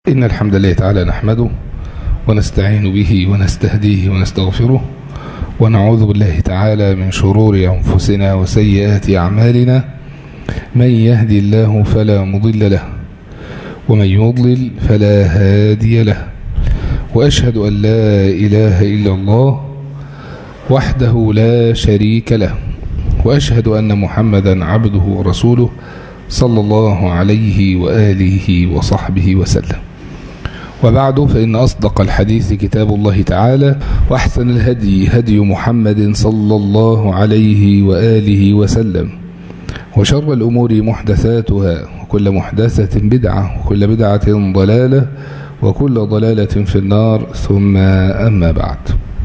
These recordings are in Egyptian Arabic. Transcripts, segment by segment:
إن الحمد لله تعالى نحمده ونستعين به ونستهديه ونستغفره ونعوذ بالله تعالى من شرور أنفسنا وسيئات أعمالنا من يهدي الله فلا مضل له ومن يضلل فلا هادي له وأشهد أن لا إله إلا الله وحده لا شريك له وأشهد أن محمدا عبده ورسوله صلى الله عليه وآله وصحبه وسلم وبعد فإن أصدق الحديث كتاب الله تعالى وأحسن الهدي هدي محمد صلى الله عليه وآله وسلم وشر الأمور محدثاتها وكل محدثة بدعة وكل بدعة ضلالة وكل ضلالة في النار ثم أما بعد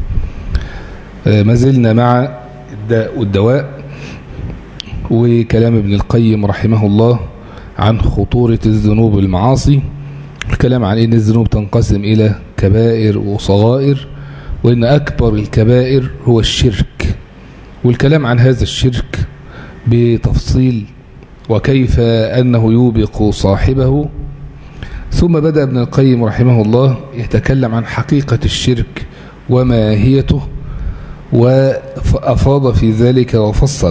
ما زلنا مع الداء والدواء وكلام ابن القيم رحمه الله عن خطورة الذنوب والمعاصي الكلام عن ان الذنوب تنقسم الى كبائر وصغائر وان اكبر الكبائر هو الشرك والكلام عن هذا الشرك بتفصيل وكيف انه يوبق صاحبه ثم بدأ ابن القيم رحمه الله يتكلم عن حقيقة الشرك وماهيته وأفاض في ذلك وفصل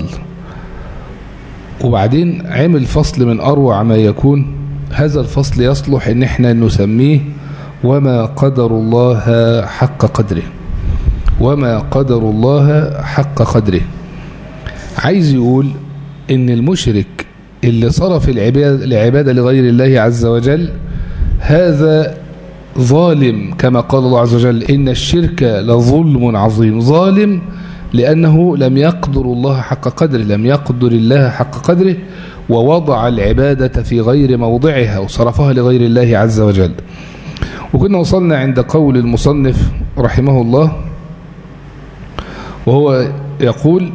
وبعدين عمل فصل من أروع ما يكون هذا الفصل يصلح ان احنا نسميه وما قدر الله حق قدره وما قدر الله حق قدره عايز يقول ان المشرك اللي صرف العبادة, العبادة لغير الله عز وجل هذا ظالم كما قال الله عز وجل إن الشرك لظلم عظيم ظالم لأنه لم يقدر الله حق قدره لم يقدر الله حق قدره ووضع العبادة في غير موضعها وصرفها لغير الله عز وجل وكنا وصلنا عند قول المصنف رحمه الله وهو يقول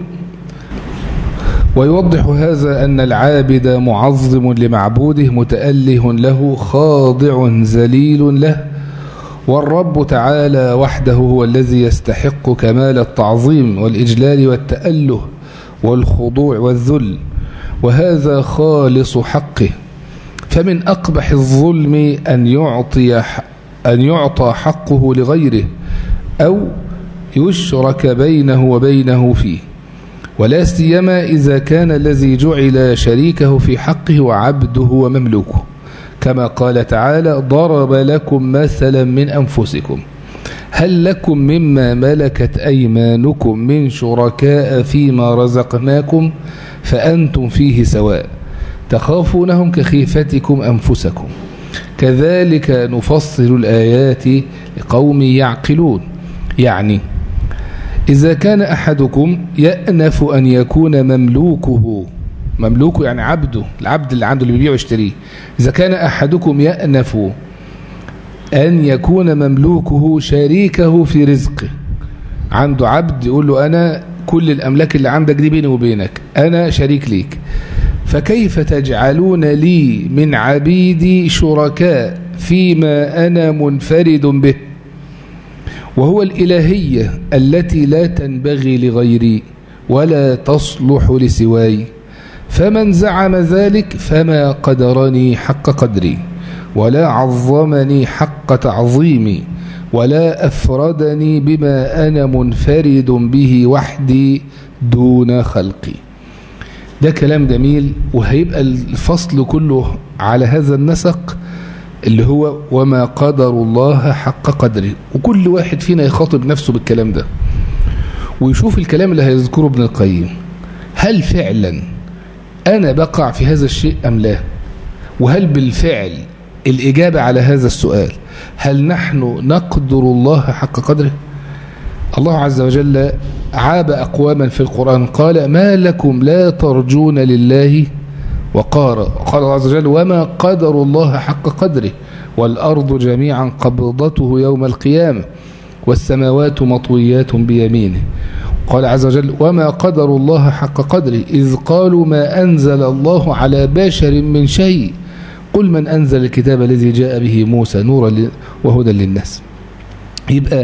ويوضح هذا أن العابد معظم لمعبوده متأله له خاضع ذليل له والرب تعالى وحده هو الذي يستحق كمال التعظيم والإجلال والتأله والخضوع والذل وهذا خالص حقه فمن أقبح الظلم أن يعطي أن يعطى حقه لغيره أو يشرك بينه وبينه فيه ولا سيما إذا كان الذي جعل شريكه في حقه وعبده ومملوكه كما قال تعالى ضرب لكم مثلا من أنفسكم هل لكم مما ملكت أيمانكم من شركاء فيما رزقناكم فأنتم فيه سواء تخافونهم كخيفتكم أنفسكم كذلك نفصل الآيات لقوم يعقلون يعني إذا كان أحدكم يأنف أن يكون مملوكه مملوكه يعني عبده العبد اللي عنده اللي بيبيع ويشتريه إذا كان أحدكم يأنف أن يكون مملوكه شريكه في رزقه عنده عبد يقول له أنا كل الأملاك اللي عندك دي بيني وبينك أنا شريك ليك فكيف تجعلون لي من عبيدي شركاء فيما أنا منفرد به وهو الإلهية التي لا تنبغي لغيري ولا تصلح لسواي فمن زعم ذلك فما قدرني حق قدري ولا عظمني حق تعظيمي ولا أفردني بما أنا منفرد به وحدي دون خلقي ده كلام جميل وهيبقى الفصل كله على هذا النسق اللي هو وما قدر الله حق قدره وكل واحد فينا يخاطب نفسه بالكلام ده ويشوف الكلام اللي هيذكره ابن القيم هل فعلا أنا بقع في هذا الشيء أم لا وهل بالفعل الإجابة على هذا السؤال هل نحن نقدر الله حق قدره الله عز وجل عاب أقواما في القرآن قال ما لكم لا ترجون لله وقار قال الله عز وجل وما قدر الله حق قدره والأرض جميعا قبضته يوم القيامة والسماوات مطويات بيمينه قال عز وجل وما قدر الله حق قدره إذ قالوا ما أنزل الله على بشر من شيء قل من أنزل الكتاب الذي جاء به موسى نورا وهدى للناس يبقى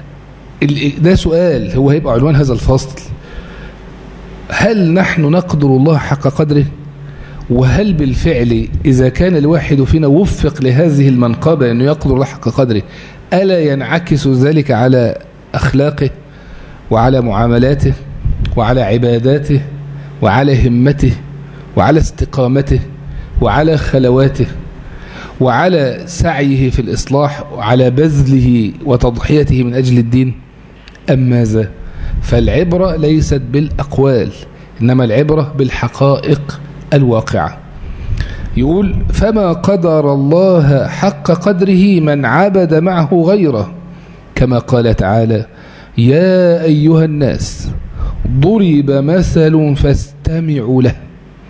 ده سؤال هو هيبقى عنوان هذا الفصل هل نحن نقدر الله حق قدره وهل بالفعل إذا كان الواحد فينا وفق لهذه المنقبة أنه يقدر الله حق قدره ألا ينعكس ذلك على أخلاقه وعلى معاملاته وعلى عباداته وعلى همته وعلى استقامته وعلى خلواته وعلى سعيه في الإصلاح وعلى بذله وتضحيته من أجل الدين أم ماذا فالعبرة ليست بالأقوال إنما العبرة بالحقائق الواقعة يقول فما قدر الله حق قدره من عبد معه غيره كما قال تعالى يا أيها الناس ضرب مثل فاستمعوا له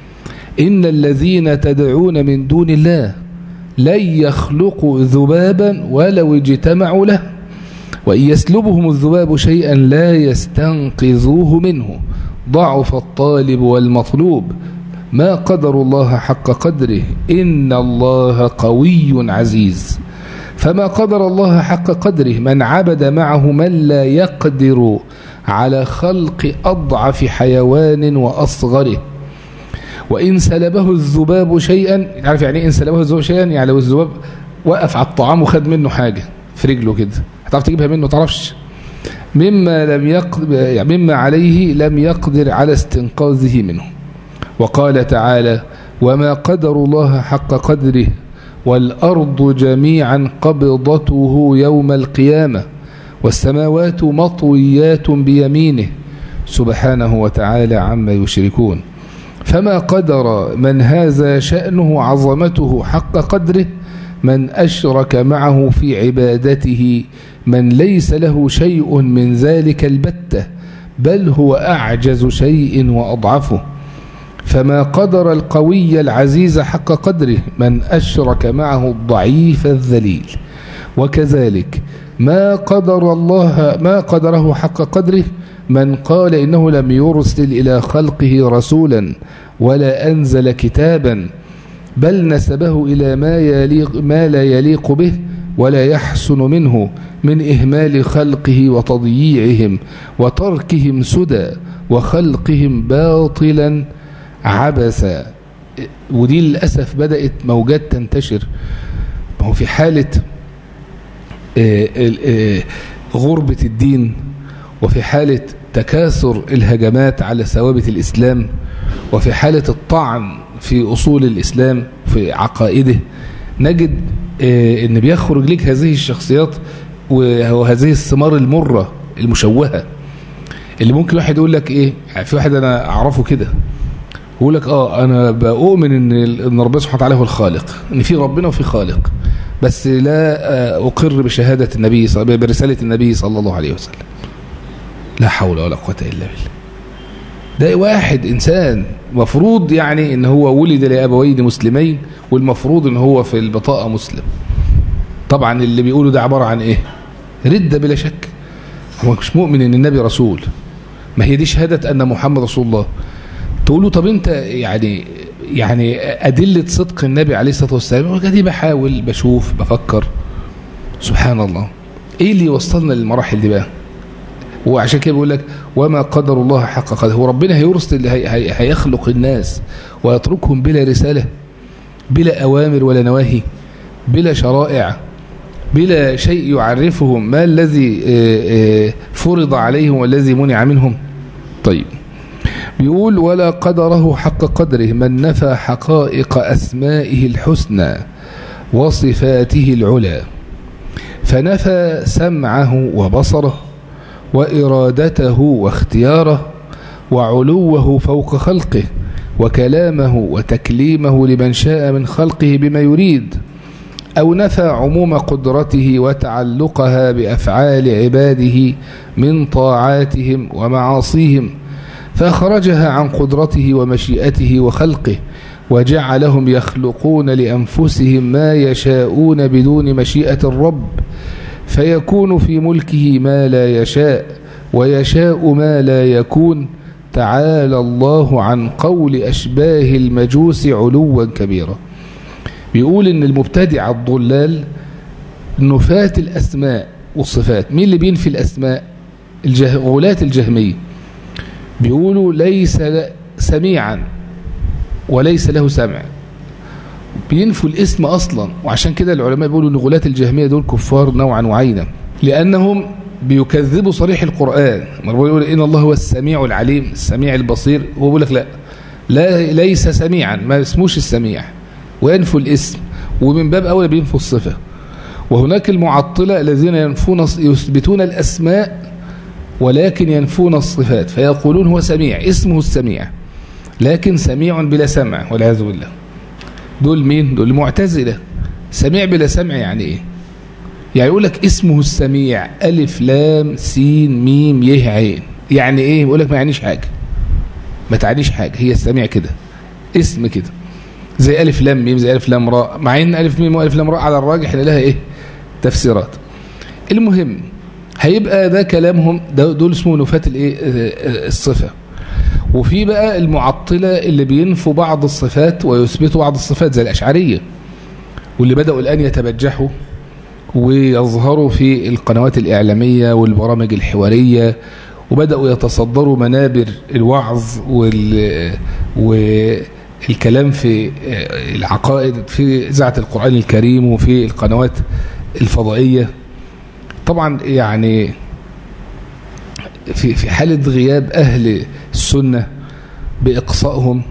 إن الذين تدعون من دون الله لن يخلقوا ذبابا ولو اجتمعوا له وإن يسلبهم الذباب شيئا لا يستنقذوه منه ضعف الطالب والمطلوب ما قدر الله حق قدره إن الله قوي عزيز فما قدر الله حق قدره من عبد معه من لا يقدر على خلق أضعف حيوان وأصغره وإن سلبه الذباب شيئا عارف يعني إن سلبه الذباب شيئا يعني لو الذباب وقف على الطعام وخد منه حاجة في رجله كده هتعرف تجيبها منه تعرفش مما لم يقدر يعني مما عليه لم يقدر على استنقاذه منه وقال تعالى وما قدر الله حق قدره والأرض جميعا قبضته يوم القيامة والسماوات مطويات بيمينه سبحانه وتعالى عما يشركون فما قدر من هذا شأنه عظمته حق قدره من أشرك معه في عبادته من ليس له شيء من ذلك البتة بل هو أعجز شيء وأضعفه فما قدر القوي العزيز حق قدره من أشرك معه الضعيف الذليل وكذلك ما قدر الله ما قدره حق قدره من قال إنه لم يرسل إلى خلقه رسولا ولا أنزل كتابا بل نسبه إلى ما, يليق ما لا يليق به ولا يحسن منه من إهمال خلقه وتضييعهم وتركهم سدى وخلقهم باطلا عبثا ودي للأسف بدأت موجات تنتشر هو في حالة غربة الدين وفي حالة تكاثر الهجمات على ثوابت الإسلام وفي حالة الطعن في أصول الإسلام في عقائده نجد أن بيخرج لك هذه الشخصيات وهذه الثمار المرة المشوهة اللي ممكن واحد يقول لك إيه في واحد أنا أعرفه كده يقول لك آه أنا بؤمن إن, إن ربنا سبحانه وتعالى هو الخالق إن في ربنا وفي خالق بس لا أقر بشهادة النبي برسالة النبي صلى الله عليه وسلم لا حول ولا قوة إلا بالله ده واحد إنسان مفروض يعني إن هو ولد لأبوين مسلمين والمفروض إن هو في البطاقة مسلم طبعا اللي بيقولوا ده عبارة عن إيه ردة بلا شك هو مش مؤمن إن النبي رسول ما هي دي شهادة أن محمد رسول الله تقول له طب أنت يعني يعني أدلة صدق النبي عليه الصلاة والسلام دي بحاول بشوف بفكر سبحان الله إيه اللي وصلنا للمراحل دي بقى وعشان كده بيقول لك وما قدر الله حق قدره هو ربنا هيرسل هي هي هيخلق الناس ويتركهم بلا رسالة بلا أوامر ولا نواهي بلا شرائع بلا شيء يعرفهم ما الذي فرض عليهم والذي منع منهم طيب بيقول ولا قدره حق قدره من نفى حقائق أسمائه الحسنى وصفاته العلى فنفى سمعه وبصره وإرادته واختياره وعلوه فوق خلقه وكلامه وتكليمه لمن شاء من خلقه بما يريد أو نفى عموم قدرته وتعلقها بأفعال عباده من طاعاتهم ومعاصيهم فأخرجها عن قدرته ومشيئته وخلقه وجعلهم يخلقون لأنفسهم ما يشاءون بدون مشيئة الرب فيكون في ملكه ما لا يشاء ويشاء ما لا يكون تعالى الله عن قول أشباه المجوس علوا كبيرا بيقول إن المبتدع الضلال نفاة الأسماء والصفات مين اللي بينفي الأسماء الجه... غلاة الجهمية بيقولوا ليس سميعا وليس له سمع بينفوا الاسم أصلا وعشان كده العلماء بيقولوا ان غلاة الجهمية دول كفار نوعا وعينا لأنهم بيكذبوا صريح القرآن مرة يقول إن الله هو السميع العليم السميع البصير هو بيقول لك لا لا ليس سميعا ما اسموش السميع وينفوا الاسم ومن باب أولى بينفوا الصفة وهناك المعطلة الذين ينفون يثبتون الأسماء ولكن ينفون الصفات فيقولون هو سميع اسمه السميع لكن سميع بلا سمع والعياذ بالله دول مين دول المعتزلة سميع بلا سمع يعني ايه يعني يقول لك اسمه السميع ألف لام سين ميم يه عين يعني ايه يقول لك ما يعنيش حاجة ما تعنيش حاجة هي السميع كده اسم كده زي ألف لام ميم زي ألف لام راء مع ان ألف ميم وألف لام راء على الراجح لها ايه تفسيرات المهم هيبقى ده كلامهم ده دول اسمه نفاة الايه الصفة وفي بقى المعطلة اللي بينفوا بعض الصفات ويثبتوا بعض الصفات زي الأشعرية واللي بدأوا الآن يتبجحوا ويظهروا في القنوات الإعلامية والبرامج الحوارية وبدأوا يتصدروا منابر الوعظ وال... والكلام في العقائد في إذاعة القرآن الكريم وفي القنوات الفضائية طبعا يعني في في حالة غياب أهل السنة بإقصائهم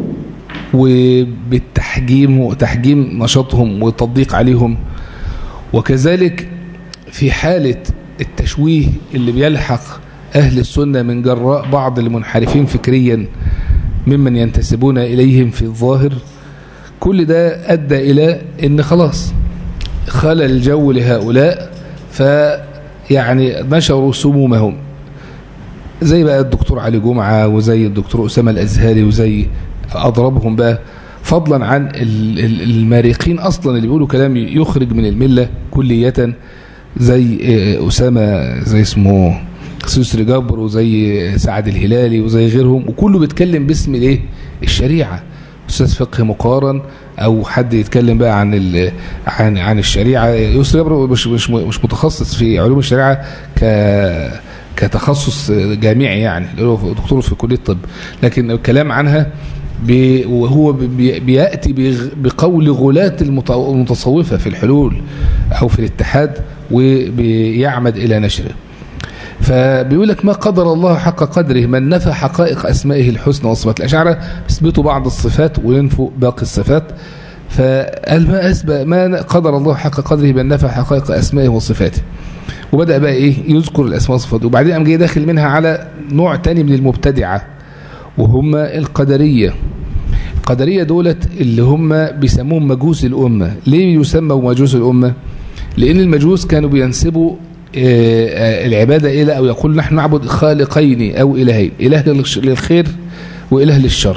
وبالتحجيم وتحجيم نشاطهم والتضييق عليهم وكذلك في حالة التشويه اللي بيلحق أهل السنة من جراء بعض المنحرفين فكريا ممن ينتسبون إليهم في الظاهر كل ده أدى إلى أن خلاص خلى الجو لهؤلاء فيعني نشروا سمومهم زي بقى الدكتور علي جمعة وزي الدكتور أسامة الأزهري وزي أضربهم بقى فضلا عن المارقين أصلا اللي بيقولوا كلام يخرج من الملة كلية زي أسامة زي اسمه سوسري جبر وزي سعد الهلالي وزي غيرهم وكله بيتكلم باسم الايه الشريعة أستاذ فقه مقارن أو حد يتكلم بقى عن عن عن الشريعة يسري جبر مش مش مش متخصص في علوم الشريعة ك كتخصص جامعي يعني دكتور في كلية الطب لكن الكلام عنها وهو بيأتي بقول غلاة المتصوفة في الحلول أو في الاتحاد وبيعمد إلى نشره فبيقول لك ما قدر الله حق قدره من نفى حقائق أسمائه الحسنى وصفات الأشعرة يثبتوا بعض الصفات وينفوا باقي الصفات فقال ما أسبق ما قدر الله حق قدره من نفى حقائق أسمائه وصفاته وبدأ بقى إيه يذكر الأسماء والصفات وبعدين قام جاي داخل منها على نوع تاني من المبتدعة وهم القدرية القدرية دولت اللي هم بيسموهم مجوس الأمة ليه يسموا مجوس الأمة لأن المجوس كانوا بينسبوا العبادة إلى أو يقول نحن نعبد خالقين أو إلهين إله للخير وإله للشر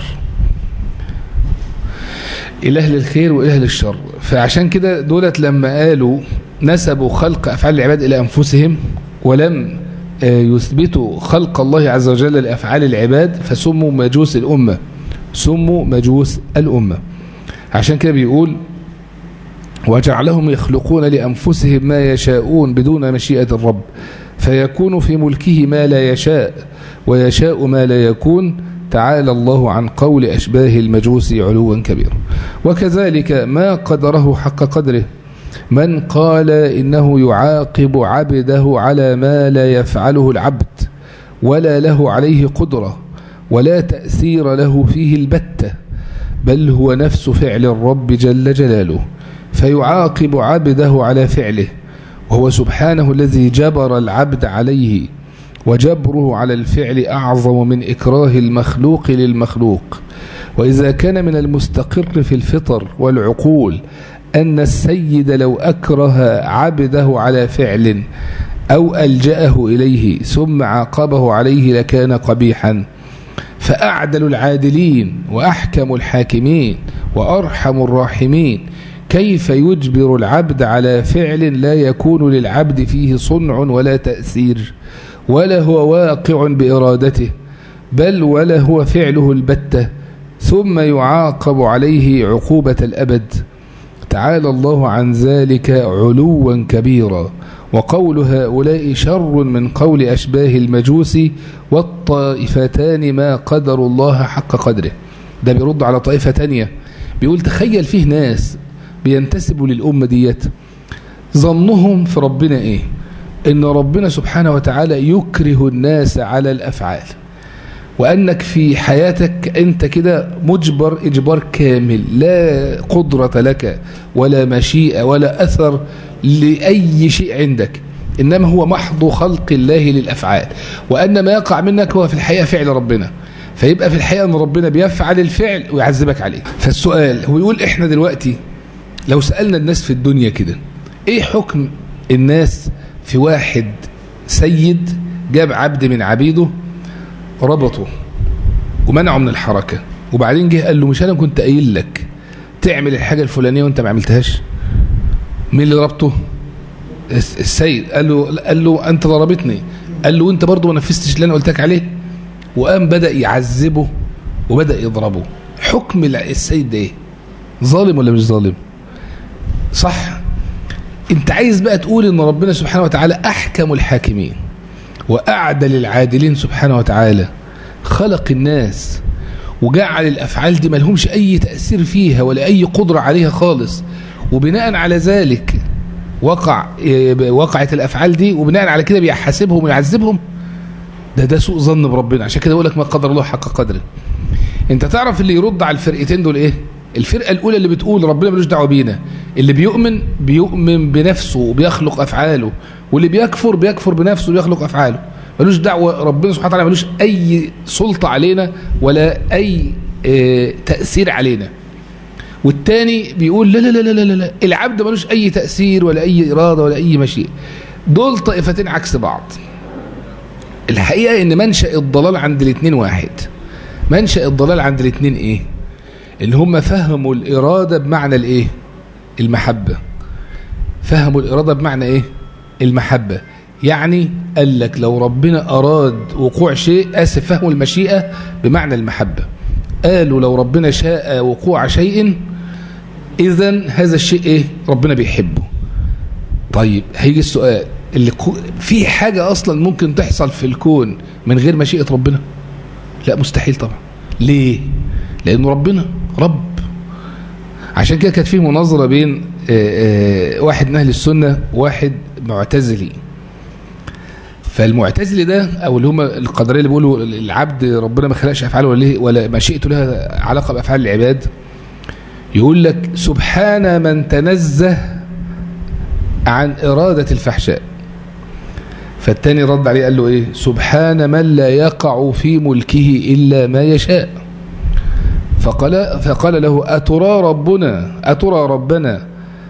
إله للخير وإله للشر فعشان كده دولت لما قالوا نسبوا خلق أفعال العباد إلى أنفسهم ولم يثبتوا خلق الله عز وجل لأفعال العباد فسموا مجوس الأمة سموا مجوس الأمة عشان كده بيقول وجعلهم يخلقون لأنفسهم ما يشاءون بدون مشيئة الرب فيكون في ملكه ما لا يشاء ويشاء ما لا يكون تعالى الله عن قول أشباه المجوس علوا كبيرا وكذلك ما قدره حق قدره من قال إنه يعاقب عبده على ما لا يفعله العبد ولا له عليه قدرة ولا تأثير له فيه البتة بل هو نفس فعل الرب جل جلاله فيعاقب عبده على فعله وهو سبحانه الذي جبر العبد عليه وجبره على الفعل أعظم من إكراه المخلوق للمخلوق وإذا كان من المستقر في الفطر والعقول أن السيد لو أكره عبده على فعل أو ألجأه إليه ثم عاقبه عليه لكان قبيحا فأعدل العادلين وأحكم الحاكمين وأرحم الراحمين كيف يجبر العبد على فعل لا يكون للعبد فيه صنع ولا تأثير ولا هو واقع بإرادته بل ولا هو فعله البتة ثم يعاقب عليه عقوبة الأبد تعالى الله عن ذلك علوا كبيرا وقول هؤلاء شر من قول أشباه المجوس والطائفتان ما قدر الله حق قدره ده بيرد على طائفة تانية بيقول تخيل فيه ناس بينتسبوا للأمة ديت ظنهم في ربنا ايه ان ربنا سبحانه وتعالى يكره الناس على الافعال وانك في حياتك انت كده مجبر اجبار كامل لا قدرة لك ولا مشيئة ولا اثر لاي شيء عندك انما هو محض خلق الله للافعال وان ما يقع منك هو في الحقيقة فعل ربنا فيبقى في الحقيقة ان ربنا بيفعل الفعل ويعذبك عليه فالسؤال هو يقول احنا دلوقتي لو سألنا الناس في الدنيا كده ايه حكم الناس في واحد سيد جاب عبد من عبيده ربطه ومنعه من الحركة وبعدين جه قال له مش انا كنت قايل لك تعمل الحاجة الفلانية وانت ما عملتهاش مين اللي ربطه السيد قال له قال له انت ضربتني قال له وانت برضه ما نفذتش اللي انا قلت لك عليه وقام بدأ يعذبه وبدأ يضربه حكم السيد ده ايه ظالم ولا مش ظالم صح انت عايز بقى تقول ان ربنا سبحانه وتعالى احكم الحاكمين واعدل العادلين سبحانه وتعالى خلق الناس وجعل الافعال دي ملهمش اي تأثير فيها ولا اي قدرة عليها خالص وبناء على ذلك وقع وقعت الافعال دي وبناء على كده بيحاسبهم ويعذبهم ده ده سوء ظن بربنا عشان كده اقول لك ما قدر الله حق قدره انت تعرف اللي يرد على الفرقتين دول ايه الفرقة الأولى اللي بتقول ربنا ملوش دعوه بينا اللي بيؤمن بيؤمن بنفسه وبيخلق أفعاله واللي بيكفر بيكفر بنفسه وبيخلق أفعاله ملوش دعوة ربنا سبحانه وتعالى ملوش أي سلطة علينا ولا أي اه تأثير علينا والتاني بيقول لا لا لا لا لا لا العبد ملوش أي تأثير ولا أي إرادة ولا أي مشيئة دول طائفتين عكس بعض الحقيقة ان منشأ الضلال عند الاثنين واحد منشأ الضلال عند الاثنين ايه ان هم فهموا الإرادة بمعنى الايه المحبة فهموا الإرادة بمعنى ايه المحبة يعني قال لك لو ربنا أراد وقوع شيء آسف فهموا المشيئة بمعنى المحبة قالوا لو ربنا شاء وقوع شيء إذا هذا الشيء إيه ربنا بيحبه طيب هيجي السؤال اللي في حاجة أصلا ممكن تحصل في الكون من غير مشيئة ربنا لا مستحيل طبعا ليه لأنه ربنا رب عشان كده كانت في مناظرة بين آآ آآ واحد من أهل السنة وواحد معتزلي فالمعتزلي ده او اللي هم القدريه اللي بيقولوا العبد ربنا ما خلقش افعاله ولا ليه ولا مشيئته لها علاقه بافعال العباد يقول لك سبحان من تنزه عن اراده الفحشاء فالتاني رد عليه قال له ايه سبحان من لا يقع في ملكه الا ما يشاء فقال فقال له اترى ربنا اترى ربنا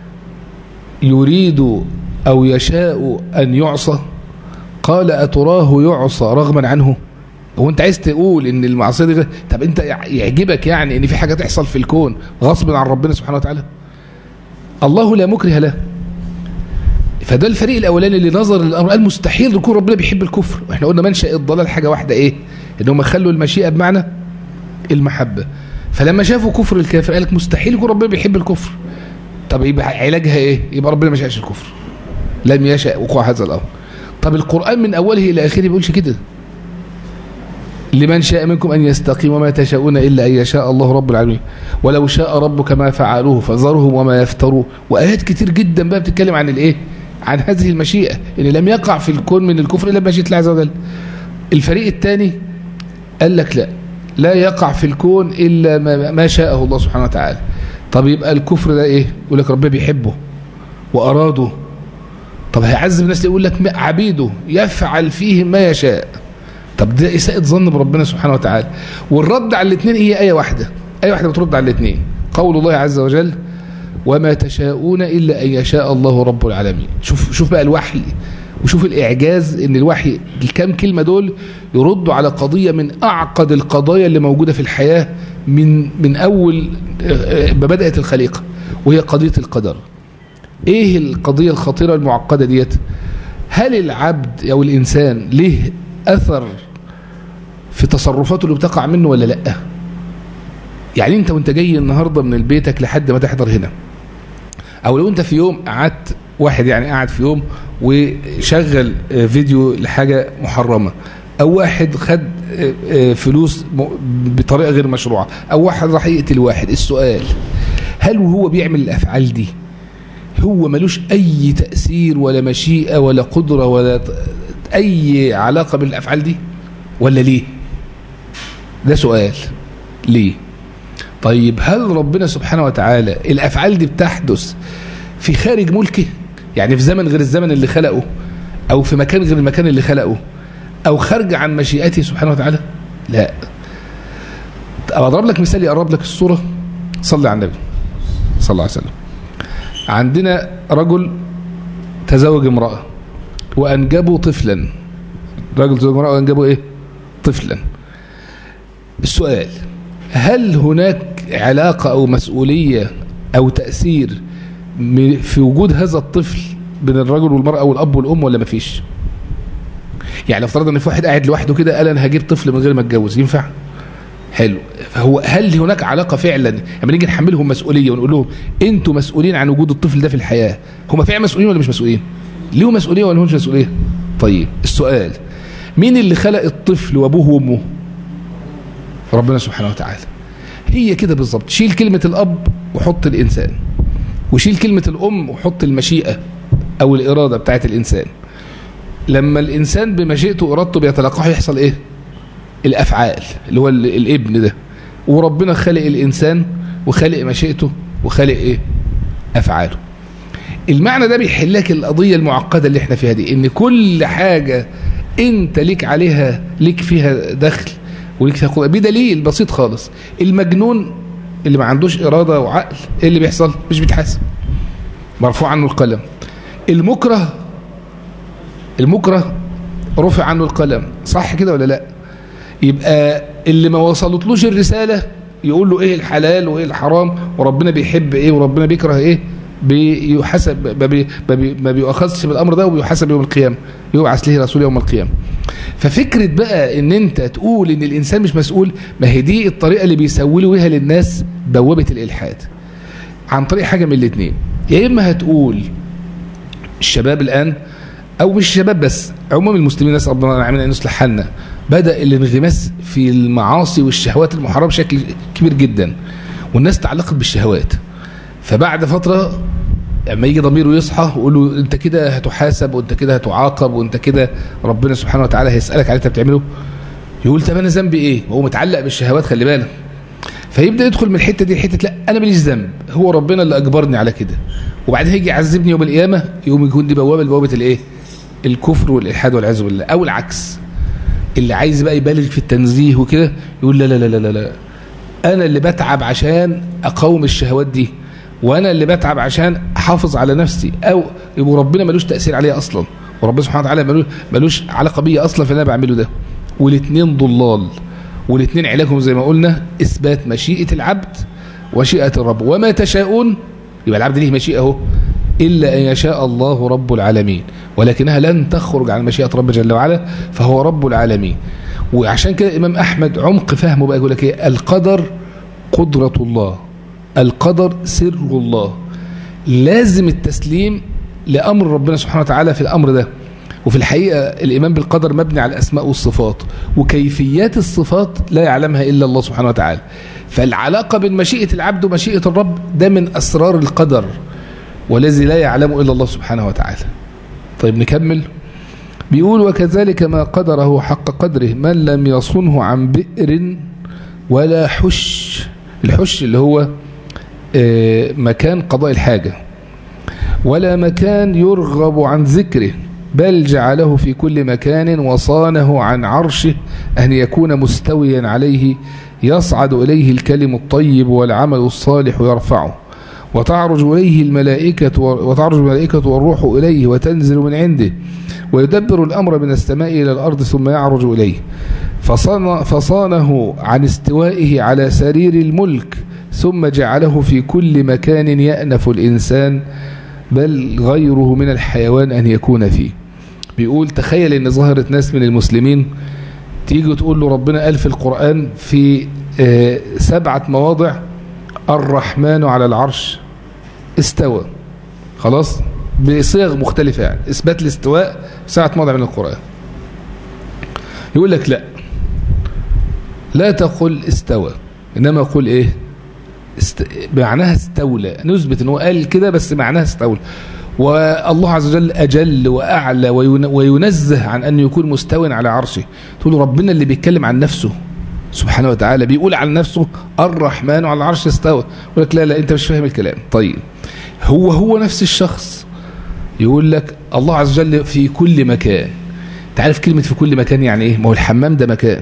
يريد او يشاء ان يعصى قال أتراه يعصى رغما عنه هو انت عايز تقول ان المعصيه دي طب انت يعجبك يعني ان في حاجه تحصل في الكون غصب عن ربنا سبحانه وتعالى الله لا مكره له فده الفريق الاولاني اللي نظر للامر قال مستحيل يكون ربنا بيحب الكفر واحنا قلنا منشا الضلال حاجه واحده ايه ان هم خلوا المشيئه بمعنى المحبه فلما شافوا كفر الكافر قال لك مستحيل يكون ربنا بيحب الكفر طب يبقى علاجها ايه يبقى ربنا ما شاءش الكفر لم يشاء وقوع هذا الامر طب القرآن من أوله إلى آخره بيقولش كده لمن شاء منكم أن يستقيم وما تشاءون إلا أن يشاء الله رب العالمين ولو شاء ربك ما فعلوه فذرهم وما يفتروا وآيات كتير جدا بقى بتتكلم عن الإيه عن هذه المشيئة إن لم يقع في الكون من الكفر إلا مشيئة الله عز وجل الفريق الثاني قال لك لا لا يقع في الكون إلا ما شاءه الله سبحانه وتعالى طب يبقى الكفر ده إيه يقول لك ربنا بيحبه وأراده طب هيعذب الناس يقول لك عبيده يفعل فيهم ما يشاء طب ده إساءة ظن بربنا سبحانه وتعالى والرد على الاثنين هي آية واحدة آية واحدة بترد على الاثنين قول الله عز وجل وما تشاءون إلا أن يشاء الله رب العالمين شوف شوف بقى الوحي وشوف الإعجاز إن الوحي الكام كلمة دول يردوا على قضية من أعقد القضايا اللي موجودة في الحياة من من أول ما بدأت الخليقة وهي قضية القدر ايه القضية الخطيرة المعقدة ديت هل العبد او الانسان له اثر في تصرفاته اللي بتقع منه ولا لا يعني انت وانت جاي النهاردة من بيتك لحد ما تحضر هنا او لو انت في يوم قعدت واحد يعني قاعد في يوم وشغل فيديو لحاجة محرمة او واحد خد آه، آه، فلوس م- بطريقة غير مشروعة أو واحد راح يقتل واحد السؤال هل وهو بيعمل الأفعال دي هو ملوش أي تأثير ولا مشيئة ولا قدرة ولا ت- أي علاقة بالأفعال دي ولا ليه ده سؤال ليه طيب هل ربنا سبحانه وتعالى الأفعال دي بتحدث في خارج ملكه يعني في زمن غير الزمن اللي خلقه أو في مكان غير المكان اللي خلقه أو خارج عن مشيئته سبحانه وتعالى لا طب أضرب لك مثال يقرب لك الصورة صلي على النبي صلى الله عليه وسلم عندنا رجل تزوج امرأة وأنجبوا طفلا رجل تزوج امرأة وأنجبوا إيه طفلا السؤال هل هناك علاقة أو مسؤولية أو تأثير م- في وجود هذا الطفل بين الرجل والمرأة والأب والأم ولا مفيش يعني لو افترضنا ان في واحد قاعد لوحده كده قال انا هجيب طفل من غير ما اتجوز ينفع حلو فهو هل هناك علاقه فعلا لما نيجي نحملهم مسؤوليه ونقول لهم انتوا مسؤولين عن وجود الطفل ده في الحياه هم فعلا مسؤولين ولا مش مسؤولين ليهم مسؤوليه ولا همش مسؤوليه طيب السؤال مين اللي خلق الطفل وابوه وامه ربنا سبحانه وتعالى هي كده بالظبط شيل كلمه الاب وحط الانسان وشيل كلمه الام وحط المشيئه او الاراده بتاعت الانسان لما الانسان بمشيئته وارادته بيتلقاه يحصل ايه الافعال اللي هو ال- الابن ده وربنا خلق الانسان وخلق مشيئته وخلق ايه افعاله المعنى ده بيحل لك القضيه المعقده اللي احنا فيها دي ان كل حاجه انت ليك عليها ليك فيها دخل وليك فيها قدره بدليل بسيط خالص المجنون اللي ما عندوش اراده وعقل ايه اللي بيحصل مش بيتحاسب مرفوع عنه القلم المكره المكره رفع عنه القلم صح كده ولا لا يبقى اللي ما وصلتلوش الرسالة يقول له ايه الحلال وايه الحرام وربنا بيحب ايه وربنا بيكره ايه بيحسب ما, بي ما, بي ما بيؤخذش بالامر ده وبيحاسب يوم القيامه يبعث له رسول يوم القيامه ففكره بقى ان انت تقول ان الانسان مش مسؤول ما هي دي الطريقه اللي بيسولوا بيها للناس بوابه الالحاد عن طريق حاجه من الاثنين يا اما هتقول الشباب الآن أو مش الشباب بس عموم المسلمين نسأل الله العالمين أن يصلح حالنا بدأ الانغماس في المعاصي والشهوات المحرمة بشكل كبير جدا والناس تعلقت بالشهوات فبعد فترة لما يجي ضميره يصحى ويقول له انت كده هتحاسب وانت كده هتعاقب وانت كده ربنا سبحانه وتعالى هيسألك على اللي انت بتعمله يقول طب انا ذنبي ايه وهو متعلق بالشهوات خلي بالك فيبدا يدخل من الحته دي حته لا انا ماليش ذنب هو ربنا اللي اجبرني على كده وبعدين هيجي يعذبني يوم القيامه يوم يكون دي بوابه لبوابه الايه الكفر والالحاد والعياذ بالله او العكس اللي عايز بقى يبالغ في التنزيه وكده يقول لا لا لا لا لا, لا. انا اللي بتعب عشان اقاوم الشهوات دي وانا اللي بتعب عشان احافظ على نفسي او يبقى ربنا ملوش تاثير عليا اصلا وربنا سبحانه وتعالى ملوش, ملوش علاقه بيا اصلا في اللي انا بعمله ده والاثنين ضلال والاثنين علاجهم زي ما قلنا اثبات مشيئه العبد ومشيئه الرب وما تشاءون يبقى العبد ليه مشيئه اهو الا ان يشاء الله رب العالمين ولكنها لن تخرج عن مشيئه رب جل وعلا فهو رب العالمين وعشان كده الامام احمد عمق فهمه بقى يقول لك ايه القدر قدره الله القدر سر الله لازم التسليم لامر ربنا سبحانه وتعالى في الامر ده وفي الحقيقة الإيمان بالقدر مبني على الأسماء والصفات وكيفيات الصفات لا يعلمها إلا الله سبحانه وتعالى فالعلاقة بين مشيئة العبد ومشيئة الرب ده من أسرار القدر والذي لا يعلمه إلا الله سبحانه وتعالى طيب نكمل بيقول وكذلك ما قدره حق قدره من لم يصنه عن بئر ولا حش الحش اللي هو مكان قضاء الحاجة ولا مكان يرغب عن ذكره بل جعله في كل مكان وصانه عن عرشه أن يكون مستويا عليه يصعد إليه الكلم الطيب والعمل الصالح يرفعه وتعرج إليه الملائكة وتعرج الملائكة والروح إليه وتنزل من عنده ويدبر الأمر من السماء إلى الأرض ثم يعرج إليه فصان فصانه عن استوائه على سرير الملك ثم جعله في كل مكان يأنف الإنسان بل غيره من الحيوان أن يكون فيه بيقول تخيل ان ظهرت ناس من المسلمين تيجي تقول له ربنا قال في القرآن في سبعة مواضع الرحمن على العرش استوى خلاص بصيغ مختلفة يعني اثبات الاستواء في سبعة مواضع من القرآن يقول لك لا لا تقل استوى إنما قل إيه است... معناها استولى نثبت ان هو قال كده بس معناها استولى والله عز وجل أجل وأعلى وين... وينزه عن أن يكون مستوى على عرشه تقول ربنا اللي بيتكلم عن نفسه سبحانه وتعالى بيقول عن نفسه الرحمن على العرش استوى يقول لك لا لا انت مش فاهم الكلام طيب هو هو نفس الشخص يقول لك الله عز وجل في كل مكان تعرف كلمة في كل مكان يعني ايه ما هو الحمام ده مكان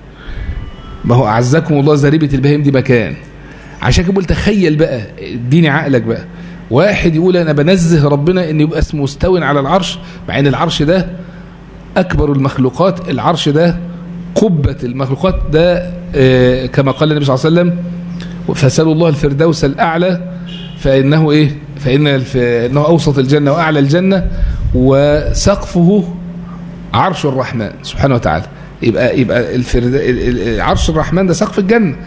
ما هو أعزكم الله زريبة البهيم دي مكان عشان كده بقول تخيل بقى اديني عقلك بقى واحد يقول انا بنزه ربنا ان يبقى اسمه مستوى على العرش مع ان العرش ده اكبر المخلوقات العرش ده قبة المخلوقات ده آه كما قال النبي صلى الله عليه وسلم فسألوا الله الفردوس الأعلى فإنه إيه فإن إنه أوسط الجنة وأعلى الجنة وسقفه عرش الرحمن سبحانه وتعالى يبقى يبقى الفرد عرش الرحمن ده سقف الجنة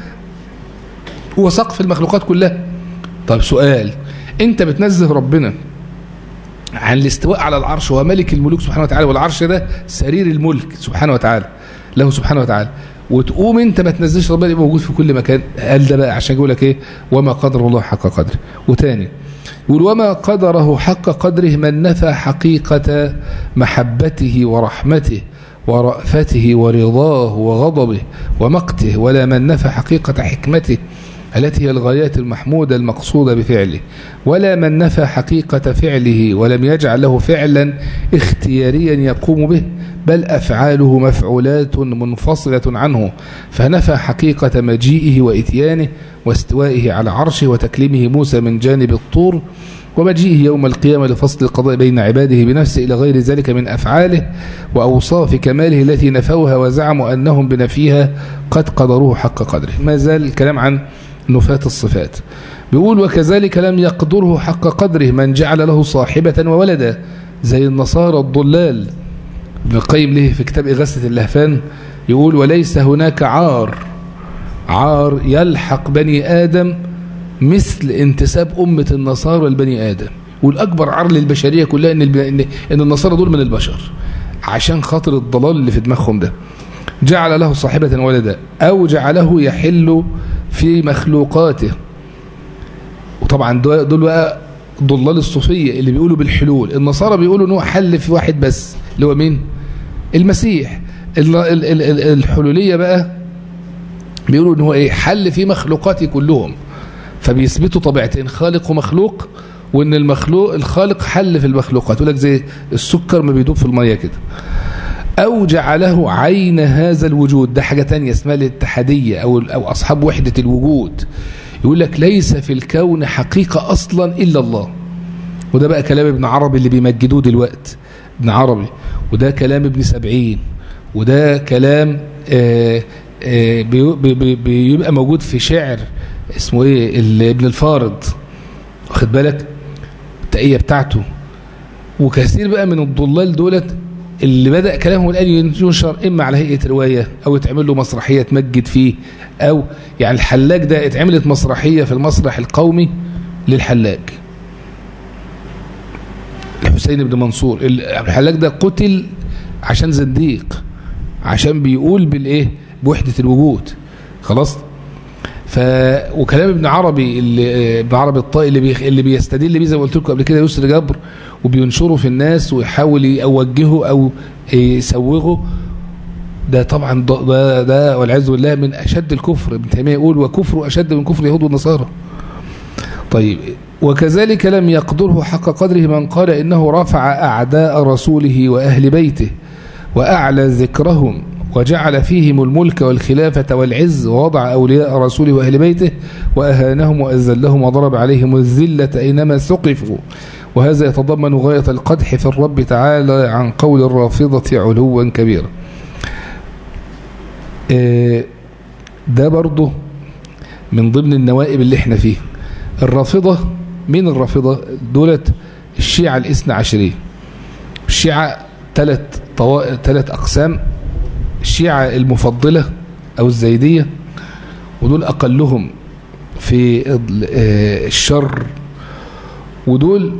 هو سقف المخلوقات كلها طيب سؤال انت بتنزه ربنا عن الاستواء على العرش هو ملك الملوك سبحانه وتعالى والعرش ده سرير الملك سبحانه وتعالى له سبحانه وتعالى وتقوم انت ما تنزلش ربنا يبقى موجود في كل مكان قال ده بقى عشان يقول لك ايه وما قدر الله حق قدره وتاني يقول وما قدره حق قدره من نفى حقيقة محبته ورحمته ورأفته ورضاه وغضبه ومقته ولا من نفى حقيقة حكمته التي هي الغايات المحمودة المقصودة بفعله ولا من نفى حقيقة فعله ولم يجعل له فعلا اختياريا يقوم به بل أفعاله مفعولات منفصلة عنه فنفى حقيقة مجيئه وإتيانه واستوائه على عرشه وتكليمه موسى من جانب الطور ومجيئه يوم القيامة لفصل القضاء بين عباده بنفسه إلى غير ذلك من أفعاله وأوصاف كماله التي نفوها وزعموا أنهم بنفيها قد قدروه حق قدره ما زال الكلام عن نفاة الصفات بيقول وكذلك لم يقدره حق قدره من جعل له صاحبة وولدا زي النصارى الضلال ابن القيم له في كتاب إغاثة اللهفان يقول وليس هناك عار عار يلحق بني آدم مثل انتساب أمة النصارى لبني آدم والأكبر عار للبشرية كلها إن, إن, إن النصارى دول من البشر عشان خاطر الضلال اللي في دماغهم ده جعل له صاحبة ولدا أو جعله يحل في مخلوقاته وطبعا دول بقى ضلال الصوفية اللي بيقولوا بالحلول النصارى بيقولوا انه حل في واحد بس اللي هو مين المسيح الحلولية بقى بيقولوا ان هو ايه حل في مخلوقاتي كلهم فبيثبتوا طبيعتين خالق ومخلوق وان المخلوق الخالق حل في المخلوقات يقول لك زي السكر ما بيدوب في الميه كده أو جعله عين هذا الوجود ده حاجة تانية اسمها الاتحادية أو, أو أصحاب وحدة الوجود يقول لك ليس في الكون حقيقة أصلا إلا الله وده بقى كلام ابن عربي اللي بيمجدوه دلوقت ابن عربي وده كلام ابن سبعين وده كلام آآ آآ بي بيبقى موجود في شعر اسمه ايه ابن الفارض واخد بالك التقية بتاعته وكثير بقى من الضلال دولت اللي بدأ كلامه الآن ينشر إما على هيئة رواية أو يتعمل له مسرحية تمجد فيه أو يعني الحلاج ده اتعملت مسرحية في المسرح القومي للحلاج الحسين بن منصور الحلاج ده قتل عشان زنديق عشان بيقول بالإيه بوحدة الوجود خلاص ف وكلام ابن عربي اللي ابن عربي الطائي اللي بي... اللي بيستدل بيه زي ما قلت لكم قبل كده يسر جبر وبينشره في الناس ويحاول يوجهه او يسوغه ده طبعا ده, ده والعياذ بالله من اشد الكفر ابن تيميه يقول وكفر اشد من كفر اليهود والنصارى طيب وكذلك لم يقدره حق قدره من قال انه رفع اعداء رسوله واهل بيته واعلى ذكرهم وجعل فيهم الملك والخلافة والعز ووضع أولياء رسوله وأهل بيته وأهانهم وأذلهم وضرب عليهم الذلة أينما ثقفوا وهذا يتضمن غاية القدح في الرب تعالى عن قول الرافضة علوا كبيرا ده برضه من ضمن النوائب اللي احنا فيه الرافضة من الرافضة دولت الشيعة الاثنى عشرية الشيعة ثلاث طوائف ثلاث أقسام الشيعة المفضلة أو الزيدية ودول أقلهم في الشر ودول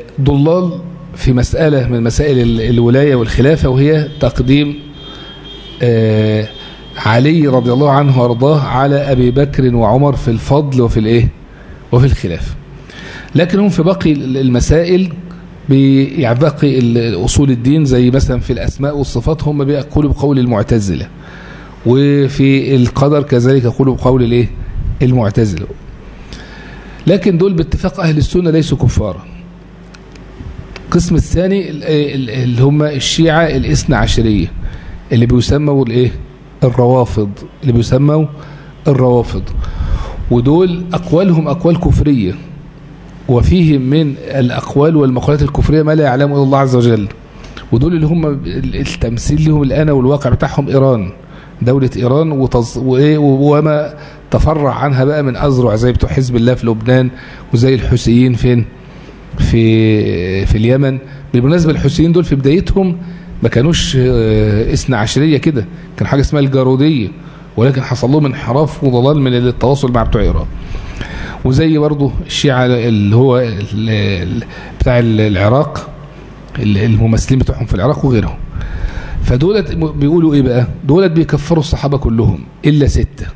ضلال في مسألة من مسائل الولاية والخلافة وهي تقديم آه علي رضي الله عنه وارضاه على أبي بكر وعمر في الفضل وفي الإيه وفي الخلاف لكن هم في باقي المسائل يعني باقي أصول الدين زي مثلا في الأسماء والصفات هم بيقولوا بقول المعتزلة وفي القدر كذلك يقولوا بقول الايه المعتزلة لكن دول باتفاق أهل السنة ليسوا كفارا القسم الثاني اللي هم الشيعة الاثنى عشرية اللي بيسموا الايه الروافض اللي بيسموا الروافض ودول أقوالهم أقوال كفرية وفيهم من الأقوال والمقالات الكفرية ما لا يعلمه إلا الله عز وجل ودول اللي هم التمثيل لهم الآن والواقع بتاعهم إيران دولة إيران وتص... وإيه وما تفرع عنها بقى من أزرع زي بتوع حزب الله في لبنان وزي الحوثيين فين في في اليمن بالمناسبة الحوثيين دول في بدايتهم ما كانوش اثنى عشرية كده كان حاجة اسمها الجارودية ولكن حصل لهم انحراف وضلال من التواصل مع بتوع إيران وزي برضه الشيعة اللي هو بتاع العراق الممثلين بتوعهم في العراق وغيرهم فدولت بيقولوا ايه بقى دولت بيكفروا الصحابة كلهم الا ستة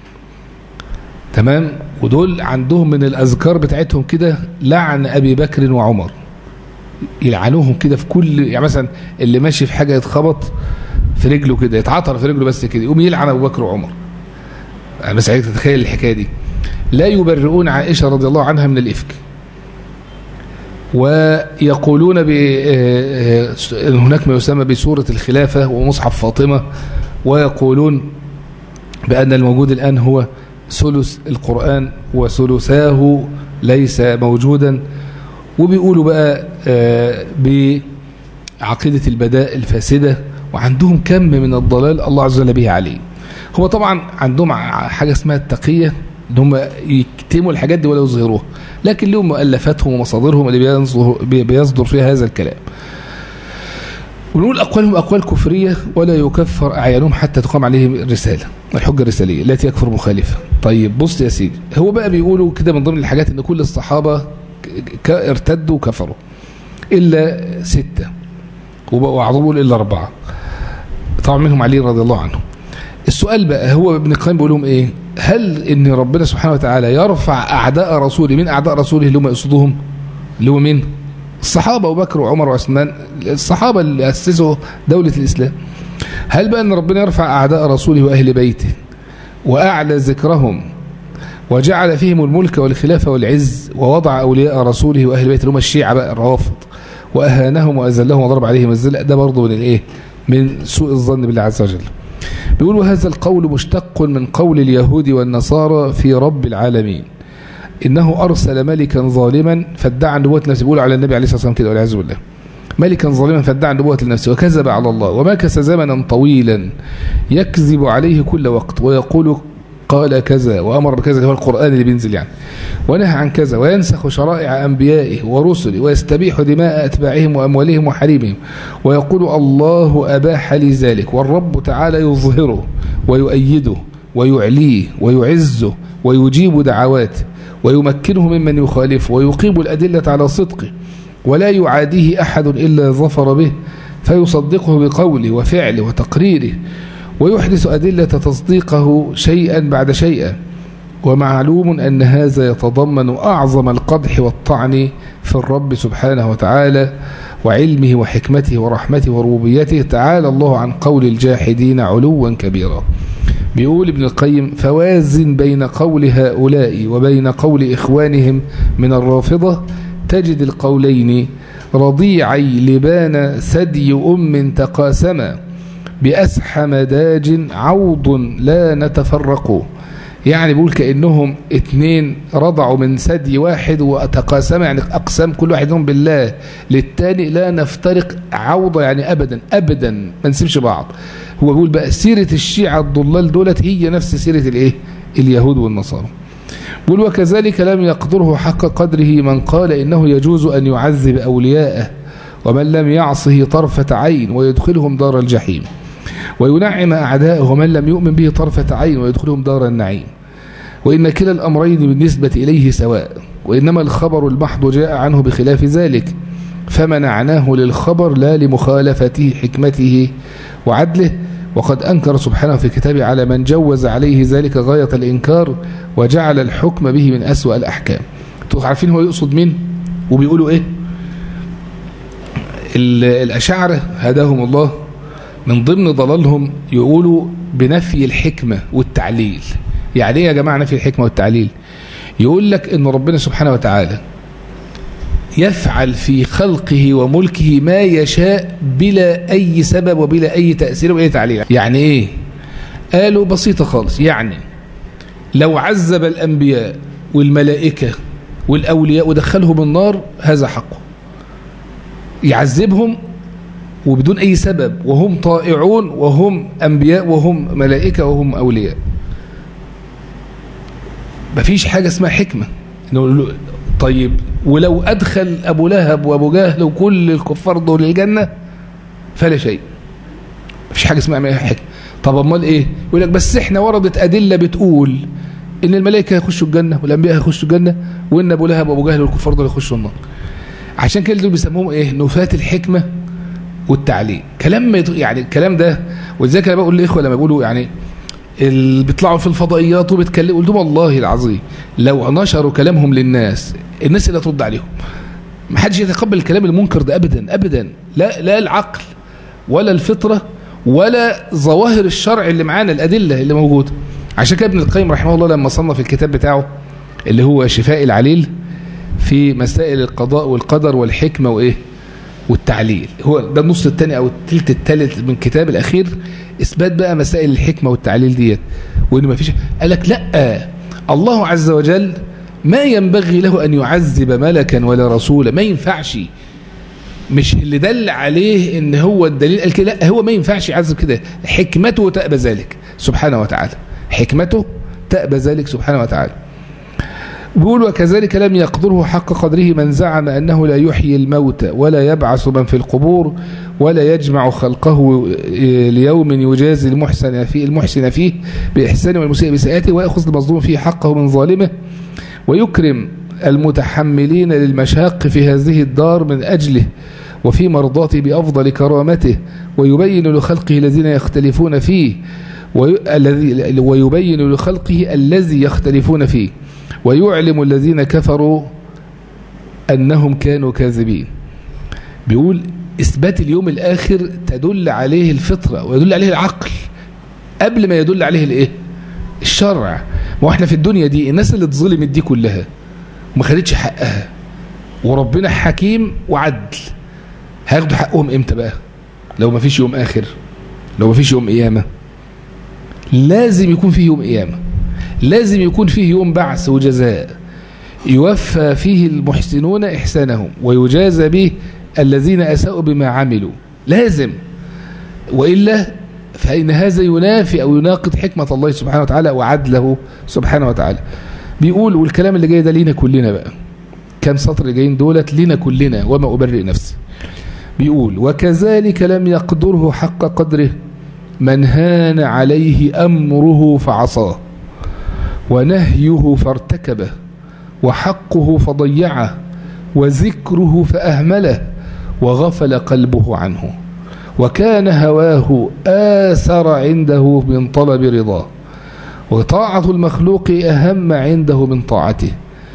تمام ودول عندهم من الاذكار بتاعتهم كده لعن ابي بكر وعمر يلعنوهم كده في كل يعني مثلا اللي ماشي في حاجة يتخبط في رجله كده يتعطر في رجله بس كده يقوم يلعن ابو بكر وعمر انا بس عايزك تتخيل الحكايه دي لا يبرئون عائشه رضي الله عنها من الافك ويقولون هناك ما يسمى بسورة الخلافة ومصحف فاطمة ويقولون بأن الموجود الآن هو ثلث القرآن وثلثاه ليس موجودا وبيقولوا بقى بعقيدة البداء الفاسدة وعندهم كم من الضلال الله عز وجل به عليه هو طبعا عندهم حاجة اسمها التقية ان هم يكتموا الحاجات دي ولا يظهروها لكن لهم مؤلفاتهم ومصادرهم اللي بيصدر فيها هذا الكلام ونقول أقوالهم أقوال كفرية ولا يكفر أعيانهم حتى تقام عليهم الرسالة الحجة الرسالية التي يكفر مخالفة طيب بص يا سيدي هو بقى بيقولوا كده من ضمن الحاجات ان كل الصحابة ارتدوا وكفروا إلا ستة وبقوا عظموا إلا أربعة طبعا منهم علي رضي الله عنه السؤال بقى هو ابن القيم بيقول لهم ايه هل ان ربنا سبحانه وتعالى يرفع اعداء رسوله من اعداء رسوله اللي هم يقصدوهم اللي هو مين الصحابه ابو بكر وعمر وعثمان الصحابه اللي اسسوا دوله الاسلام هل بقى ان ربنا يرفع اعداء رسوله واهل بيته واعلى ذكرهم وجعل فيهم الملك والخلافه والعز ووضع اولياء رسوله واهل بيته اللي هم الشيعه بقى الروافض واهانهم واذلهم وضرب عليهم الذل ده برضه من الايه من سوء الظن بالله عز وجل بيقولوا هذا القول مشتق من قول اليهود والنصارى في رب العالمين إنه أرسل ملكا ظالما فادعى نبوة نفسه بيقولوا على النبي عليه الصلاة والسلام كده والعياذ بالله ملكا ظالما فادعى نبوة لنفسه وكذب على الله ومكث زمنا طويلا يكذب عليه كل وقت ويقول قال كذا وأمر بكذا هو القرآن اللي بينزل يعني ونهى عن كذا وينسخ شرائع أنبيائه ورسله ويستبيح دماء أتباعهم وأموالهم وحريمهم ويقول الله أباح لي ذلك والرب تعالى يظهره ويؤيده ويعليه ويعزه ويجيب دعواته ويمكنه ممن يخالفه ويقيم الأدلة على صدقه ولا يعاديه أحد إلا ظفر به فيصدقه بقوله وفعله وتقريره ويحدث أدلة تصديقه شيئا بعد شيئا ومعلوم أن هذا يتضمن أعظم القدح والطعن في الرب سبحانه وتعالى وعلمه وحكمته ورحمته وربوبيته تعالى الله عن قول الجاحدين علوا كبيرا بيقول ابن القيم فوازن بين قول هؤلاء وبين قول إخوانهم من الرافضة تجد القولين رضيعي لبان ثدي أم تقاسما بأسحم داج عوض لا نتفرق يعني بيقول كأنهم اتنين رضعوا من ثدي واحد وتقاسم يعني أقسام كل واحد منهم بالله للتاني لا نفترق عوضة يعني أبدا أبدا ما نسيبش بعض هو بيقول بقى سيرة الشيعة الضلال دولت هي نفس سيرة الايه اليهود والنصارى بيقول وكذلك لم يقدره حق قدره من قال إنه يجوز أن يعذب أولياءه ومن لم يعصه طرفة عين ويدخلهم دار الجحيم وينعم أعداءه ومن لم يؤمن به طرفة عين ويدخلهم دار النعيم وإن كلا الأمرين بالنسبة إليه سواء وإنما الخبر المحض جاء عنه بخلاف ذلك فمنعناه للخبر لا لمخالفته حكمته وعدله وقد أنكر سبحانه في كتابه على من جوز عليه ذلك غاية الإنكار وجعل الحكم به من أسوأ الأحكام عارفين هو يقصد مين وبيقولوا إيه الأشاعرة هداهم الله من ضمن ضلالهم يقولوا بنفي الحكمة والتعليل يعني ايه يا جماعة نفي الحكمة والتعليل يقول لك ان ربنا سبحانه وتعالى يفعل في خلقه وملكه ما يشاء بلا أي سبب وبلا أي تأثير وبلا تعليل يعني إيه قالوا بسيطة خالص يعني لو عذب الأنبياء والملائكة والأولياء ودخلهم النار هذا حقه يعذبهم وبدون أي سبب وهم طائعون وهم أنبياء وهم ملائكة وهم أولياء مفيش حاجة اسمها حكمة طيب ولو أدخل أبو لهب وأبو جهل وكل الكفار دول الجنة فلا شيء مفيش حاجة اسمها حكمة طب امال ايه يقول لك بس احنا وردت أدلة بتقول ان الملائكة هيخشوا الجنة والأنبياء هيخشوا الجنة وان أبو لهب وأبو جهل والكفار دول هيخشوا النار عشان كده دول بيسموهم ايه نفاة الحكمة والتعليم كلام يعني الكلام ده ولذلك انا بقول للاخوه لما بيقولوا يعني اللي بيطلعوا في الفضائيات وبيتكلموا قلت والله العظيم لو نشروا كلامهم للناس الناس اللي هترد عليهم ما حدش يتقبل الكلام المنكر ده ابدا ابدا لا لا العقل ولا الفطره ولا ظواهر الشرع اللي معانا الادله اللي موجوده عشان كده ابن القيم رحمه الله لما صنف الكتاب بتاعه اللي هو شفاء العليل في مسائل القضاء والقدر والحكمه وايه والتعليل هو ده النص الثاني او الثلث الثالث من الكتاب الاخير اثبات بقى مسائل الحكمه والتعليل ديت وان ما فيش قال لك لا الله عز وجل ما ينبغي له ان يعذب ملكا ولا رسولا ما ينفعش مش اللي دل عليه ان هو الدليل قال كده لا هو ما ينفعش يعذب كده حكمته تأبى ذلك سبحانه وتعالى حكمته تأبى ذلك سبحانه وتعالى بيقول وكذلك لم يقدره حق قدره من زعم أنه لا يحيي الموت ولا يبعث من في القبور ولا يجمع خلقه ليوم يجازي المحسن فيه, المحسن فيه بإحسانه والمسيء بسيئاته ويأخذ المظلوم فيه حقه من ظالمه ويكرم المتحملين للمشاق في هذه الدار من أجله وفي مرضاته بأفضل كرامته ويبين لخلقه الذين يختلفون فيه ويبين لخلقه الذي يختلفون فيه ويعلم الذين كفروا أنهم كانوا كاذبين بيقول إثبات اليوم الآخر تدل عليه الفطرة ويدل عليه العقل قبل ما يدل عليه الإيه الشرع ما احنا في الدنيا دي الناس اللي اتظلمت دي كلها وما خدتش حقها وربنا حكيم وعدل هياخدوا حقهم امتى بقى لو ما فيش يوم آخر لو ما فيش يوم قيامة لازم يكون فيه يوم قيامة لازم يكون فيه يوم بعث وجزاء يوفى فيه المحسنون إحسانهم ويجازى به الذين أساءوا بما عملوا لازم وإلا فإن هذا ينافي أو يناقض حكمة الله سبحانه وتعالى وعدله سبحانه وتعالى بيقول والكلام اللي جاي ده لينا كلنا بقى كم سطر اللي جايين دولت لينا كلنا وما أبرئ نفسي بيقول وكذلك لم يقدره حق قدره من هان عليه أمره فعصاه ونهيه فارتكبه وحقه فضيعه وذكره فأهمله وغفل قلبه عنه وكان هواه آثر عنده من طلب رضاه وطاعة المخلوق أهم عنده من طاعته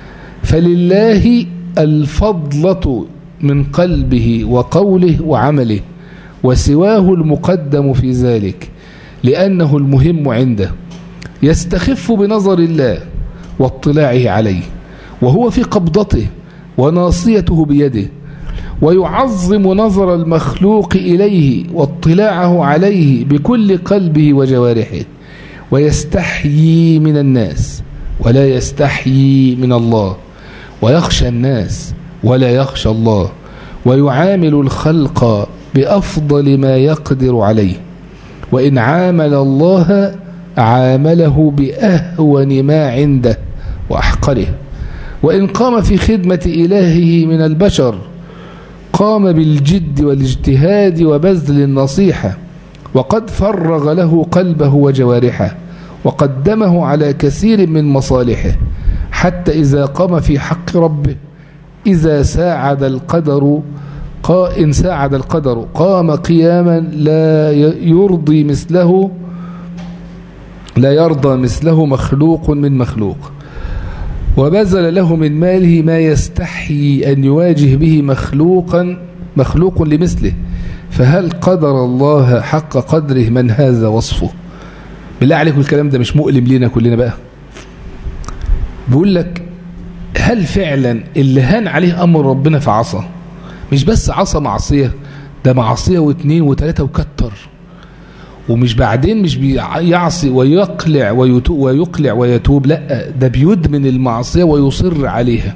فلله الفضلة من قلبه وقوله وعمله وسواه المقدم في ذلك لأنه المهم عنده يستخف بنظر الله واطلاعه عليه وهو في قبضته وناصيته بيده ويعظم نظر المخلوق إليه واطلاعه عليه بكل قلبه وجوارحه ويستحيي من الناس ولا يستحيي من الله ويخشى الناس ولا يخشى الله ويعامل الخلق بأفضل ما يقدر عليه وإن عامل الله عامله بأهون ما عنده وأحقره وإن قام في خدمة إلهه من البشر قام بالجد والاجتهاد وبذل النصيحة وقد فرغ له قلبه وجوارحه وقدمه على كثير من مصالحه حتى إذا قام في حق ربه إذا ساعد القدر إن ساعد القدر قام قياما لا يرضي مثله لا يرضى مثله مخلوق من مخلوق وبذل له من ماله ما يستحيي أن يواجه به مخلوقا مخلوق لمثله فهل قدر الله حق قدره من هذا وصفه بالله عليكم الكلام ده مش مؤلم لنا كلنا بقى بيقول لك هل فعلا اللي هان عليه أمر ربنا فعصى مش بس عصى معصية ده معصية واثنين وثلاثة وكتر ومش بعدين مش بيعصي ويقلع ويتوب ويقلع ويتوب لا ده بيدمن المعصية ويصر عليها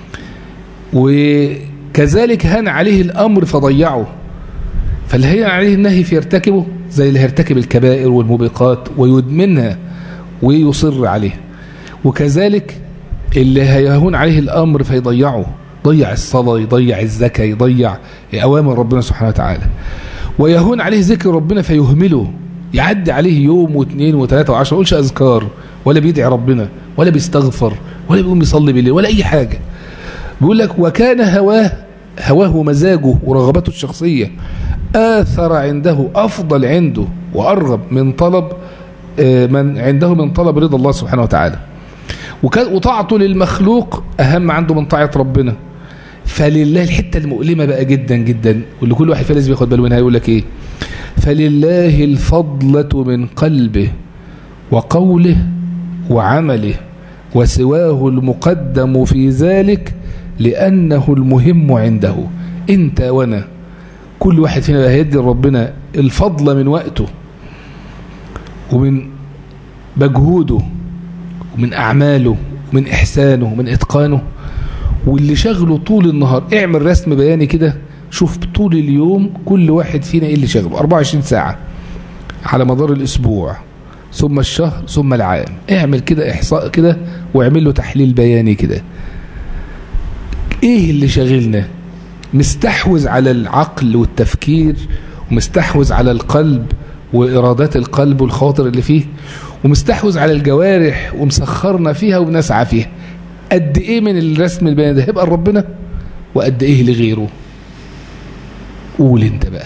وكذلك هان عليه الأمر فضيعه فاللي هي عليه النهي فيرتكبه زي اللي هيرتكب الكبائر والموبقات ويدمنها ويصر عليها وكذلك اللي هيهون عليه الأمر فيضيعه ضيع الصلاة يضيع الزكاة يضيع أوامر ربنا سبحانه وتعالى ويهون عليه ذكر ربنا فيهمله يعدي عليه يوم واثنين وثلاثة وعشرة يقولش أذكار ولا بيدعي ربنا ولا بيستغفر ولا بيقوم يصلي بالليل ولا أي حاجة بيقول لك وكان هواه هواه ومزاجه ورغبته الشخصية آثر عنده أفضل عنده وأرغب من طلب من عنده من طلب رضا الله سبحانه وتعالى وطاعته للمخلوق أهم عنده من طاعة ربنا فلله الحتة المؤلمة بقى جدا جدا واللي كل واحد فينا لازم ياخد باله منها يقول لك ايه فلله الفضلة من قلبه وقوله وعمله وسواه المقدم في ذلك لأنه المهم عنده انت وانا كل واحد فينا هيدي ربنا الفضل من وقته ومن مجهوده ومن أعماله ومن إحسانه ومن إتقانه واللي شغله طول النهار اعمل رسم بياني كده شوف طول اليوم كل واحد فينا ايه اللي شغله 24 ساعة على مدار الأسبوع ثم الشهر ثم العام اعمل كده إحصاء كده واعمل له تحليل بياني كده ايه اللي شغلنا مستحوذ على العقل والتفكير ومستحوذ على القلب وإرادات القلب والخاطر اللي فيه ومستحوذ على الجوارح ومسخرنا فيها وبنسعى فيها قد ايه من الرسم البياني ده هيبقى لربنا وقد ايه لغيره قول انت بقى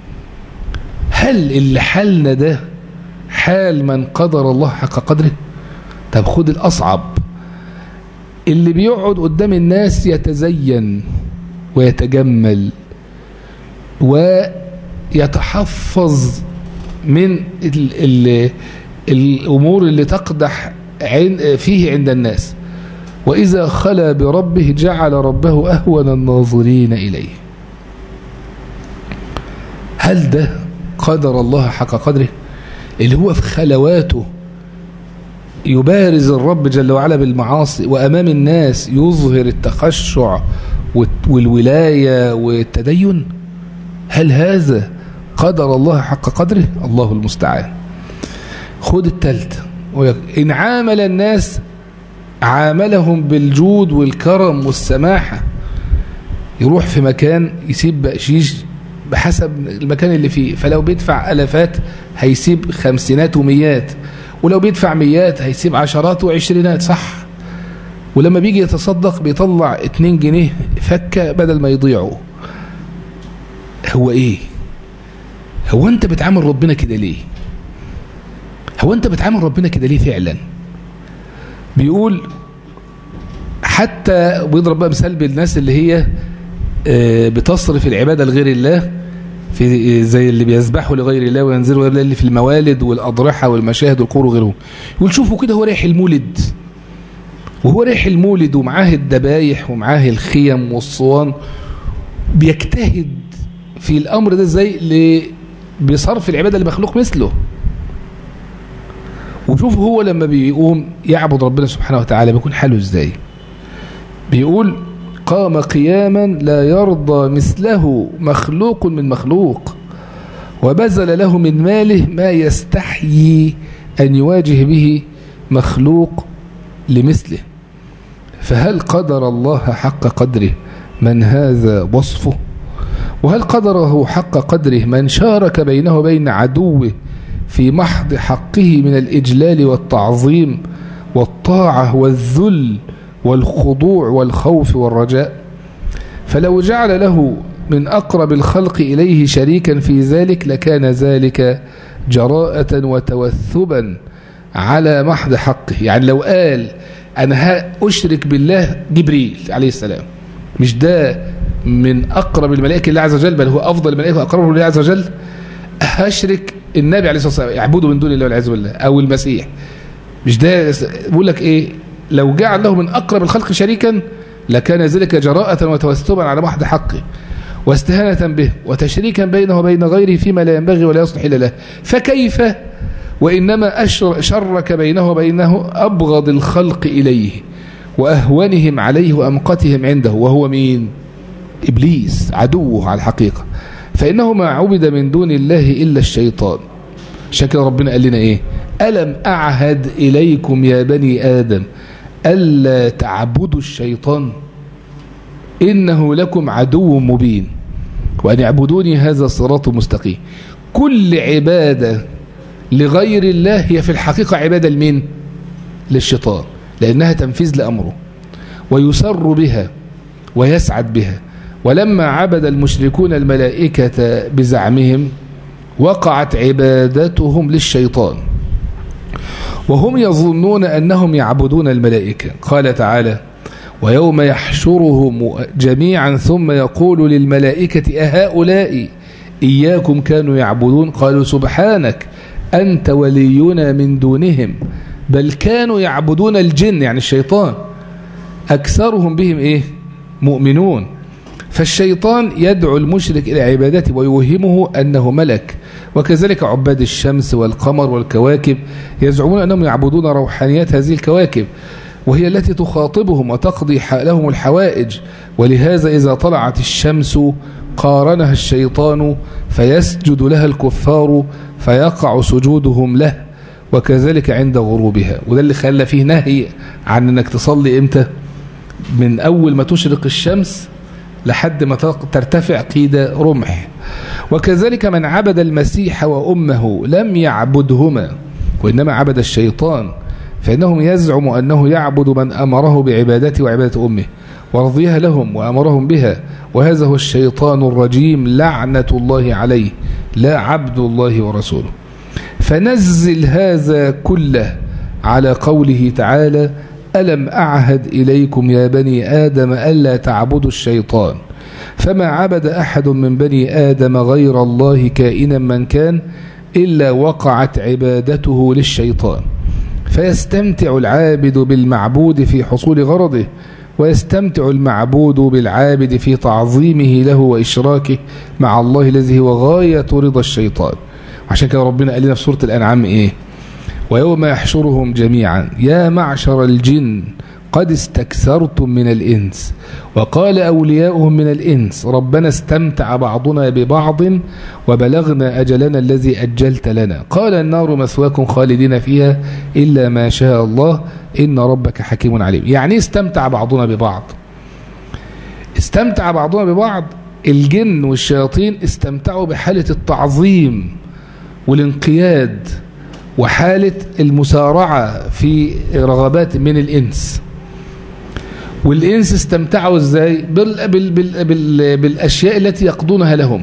هل اللي حالنا ده حال من قدر الله حق قدره طب خد الأصعب اللي بيقعد قدام الناس يتزين ويتجمل ويتحفظ من ال ال الأمور اللي تقدح فيه عند الناس وإذا خلى بربه جعل ربه أهون الناظرين إليه هل ده قدر الله حق قدره اللي هو في خلواته يبارز الرب جل وعلا بالمعاصي وأمام الناس يظهر التخشع والولاية والتدين هل هذا قدر الله حق قدره الله المستعان خد التالت إن عامل الناس عاملهم بالجود والكرم والسماحة يروح في مكان يسيب بقشيش بحسب المكان اللي فيه فلو بيدفع ألفات هيسيب خمسينات وميات ولو بيدفع ميات هيسيب عشرات وعشرينات صح ولما بيجي يتصدق بيطلع اتنين جنيه فكة بدل ما يضيعوا هو ايه هو انت بتعامل ربنا كده ليه هو انت بتعامل ربنا كده ليه فعلا بيقول حتى بيضرب بقى مثال بالناس اللي هي بتصرف العبادة لغير الله في زي اللي بيسبحوا لغير الله وينزلوا غير الله اللي في الموالد والأضرحة والمشاهد والقور وغيرهم يقول شوفوا كده هو رايح المولد وهو رايح المولد ومعاه الذبايح ومعاه الخيم والصوان بيجتهد في الأمر ده ازاي بصرف العبادة لمخلوق مثله وشوف هو لما بيقوم يعبد ربنا سبحانه وتعالى بيكون حاله ازاي بيقول قام قياما لا يرضى مثله مخلوق من مخلوق وبذل له من ماله ما يستحيي أن يواجه به مخلوق لمثله فهل قدر الله حق قدره من هذا وصفه وهل قدره حق قدره من شارك بينه وبين عدوه في محض حقه من الإجلال والتعظيم والطاعة والذل والخضوع والخوف والرجاء فلو جعل له من أقرب الخلق إليه شريكا في ذلك لكان ذلك جراءة وتوثبا على محض حقه يعني لو قال أنا أشرك بالله جبريل عليه السلام مش ده من أقرب الملائكة لله عز وجل بل هو أفضل الملائكة وأقرب لله عز وجل هشرك النبي عليه الصلاة والسلام يعبده من دون الله والعياذ بالله أو المسيح مش ده بقول لك إيه لو جعل له من أقرب الخلق شريكا لكان ذلك جراءة وتوسطا على محض حقه واستهانة به وتشريكا بينه وبين غيره فيما لا ينبغي ولا يصلح إلا له فكيف وإنما شرك بينه وبينه أبغض الخلق إليه وأهونهم عليه وأمقتهم عنده وهو مين إبليس عدوه على الحقيقة فإنه ما عبد من دون الله إلا الشيطان شكل ربنا قال لنا إيه ألم أعهد إليكم يا بني آدم ألا تعبدوا الشيطان إنه لكم عدو مبين وأن يعبدوني هذا صراط مستقيم كل عبادة لغير الله هي في الحقيقة عبادة لمين للشيطان لأنها تنفيذ لأمره ويسر بها ويسعد بها ولما عبد المشركون الملائكة بزعمهم وقعت عبادتهم للشيطان وهم يظنون أنهم يعبدون الملائكة قال تعالى ويوم يحشرهم جميعا ثم يقول للملائكة أهؤلاء إياكم كانوا يعبدون قالوا سبحانك أنت ولينا من دونهم بل كانوا يعبدون الجن يعني الشيطان أكثرهم بهم إيه مؤمنون فالشيطان يدعو المشرك إلى عبادته ويوهمه أنه ملك وكذلك عباد الشمس والقمر والكواكب يزعمون أنهم يعبدون روحانيات هذه الكواكب وهي التي تخاطبهم وتقضي لهم الحوائج ولهذا إذا طلعت الشمس قارنها الشيطان فيسجد لها الكفار فيقع سجودهم له وكذلك عند غروبها وده اللي خلى فيه نهي عن انك تصلي امتى من اول ما تشرق الشمس لحد ما ترتفع قيد رمح وكذلك من عبد المسيح وأمه لم يعبدهما وإنما عبد الشيطان فإنهم يزعم أنه يعبد من أمره بعبادته وعبادة أمه ورضيها لهم وأمرهم بها وهذا هو الشيطان الرجيم لعنة الله عليه لا عبد الله ورسوله فنزل هذا كله على قوله تعالى ألم أعهد إليكم يا بني آدم ألا تعبدوا الشيطان فما عبد أحد من بني آدم غير الله كائنا من كان إلا وقعت عبادته للشيطان فيستمتع العابد بالمعبود في حصول غرضه ويستمتع المعبود بالعابد في تعظيمه له وإشراكه مع الله الذي هو غاية رضا الشيطان عشان كده ربنا قال لنا في سورة الأنعام إيه ويوم يحشرهم جميعا يا معشر الجن قد استكثرتم من الإنس وقال أولياؤهم من الإنس ربنا استمتع بعضنا ببعض وبلغنا أجلنا الذي أجلت لنا قال النار مثواكم خالدين فيها إلا ما شاء الله إن ربك حكيم عليم يعني استمتع بعضنا ببعض استمتع بعضنا ببعض الجن والشياطين استمتعوا بحالة التعظيم والانقياد وحالة المسارعة في رغبات من الإنس والإنس استمتعوا إزاي بال بال بال بال بالأشياء التي يقضونها لهم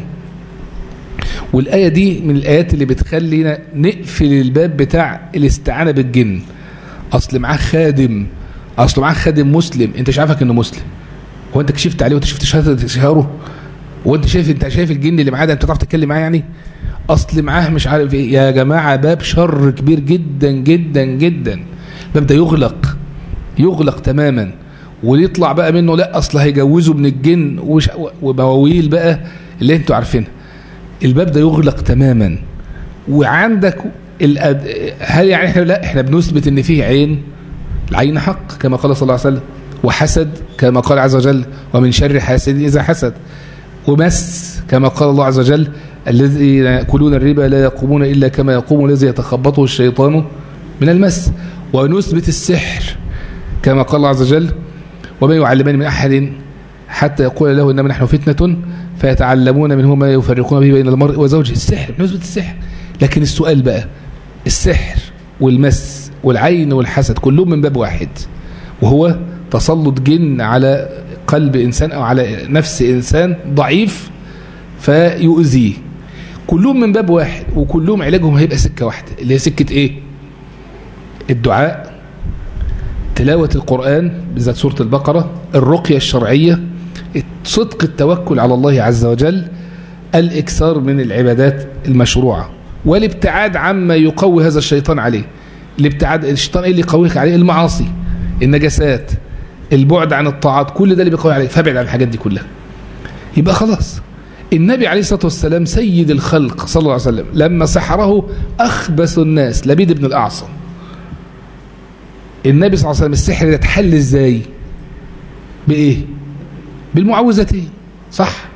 والآية دي من الآيات اللي بتخلينا نقفل الباب بتاع الاستعانة بالجن أصل معاه خادم أصل معاه خادم مسلم أنت مش عارفك إنه مسلم هو أنت كشفت عليه وأنت شفت شهادة شهاره وأنت شايف أنت شايف الجن اللي معاه ده أنت تعرف تتكلم معاه يعني أصل معاه مش عارف إيه يا جماعة باب شر كبير جدا جدا جدا الباب ده يغلق يغلق تماما ويطلع بقى منه لا اصل هيجوزوا من الجن ومواويل بقى اللي انتوا عارفينها الباب ده يغلق تماما وعندك الأد... هل يعني احنا لا احنا بنثبت ان فيه عين العين حق كما قال صلى الله عليه وسلم وحسد كما قال عز وجل ومن شر حاسد اذا حسد ومس كما قال الله عز وجل الذين ياكلون الربا لا يقومون الا كما يقوم الذي يتخبطه الشيطان من المس ونثبت السحر كما قال الله عز وجل وما يعلمان من أحد حتى يقول له إنما نحن فتنة فيتعلمون منه ما يفرقون به بين المرء وزوجه السحر بنسبة السحر لكن السؤال بقى السحر والمس والعين والحسد كلهم من باب واحد وهو تسلط جن على قلب إنسان أو على نفس إنسان ضعيف فيؤذيه كلهم من باب واحد وكلهم علاجهم هيبقى سكة واحدة اللي هي سكة ايه الدعاء تلاوة القرآن بالذات سورة البقرة الرقية الشرعية صدق التوكل على الله عز وجل الإكثار من العبادات المشروعة والابتعاد عما يقوي هذا الشيطان عليه الابتعاد الشيطان ايه اللي يقويك عليه المعاصي النجاسات البعد عن الطاعات كل ده اللي بيقوي عليه فابعد عن الحاجات دي كلها يبقى خلاص النبي عليه الصلاة والسلام سيد الخلق صلى الله عليه وسلم لما سحره أخبث الناس لبيد بن الأعصم النبي صلى الله عليه وسلم السحر ده اتحل ازاي بايه بالمعوذتين صح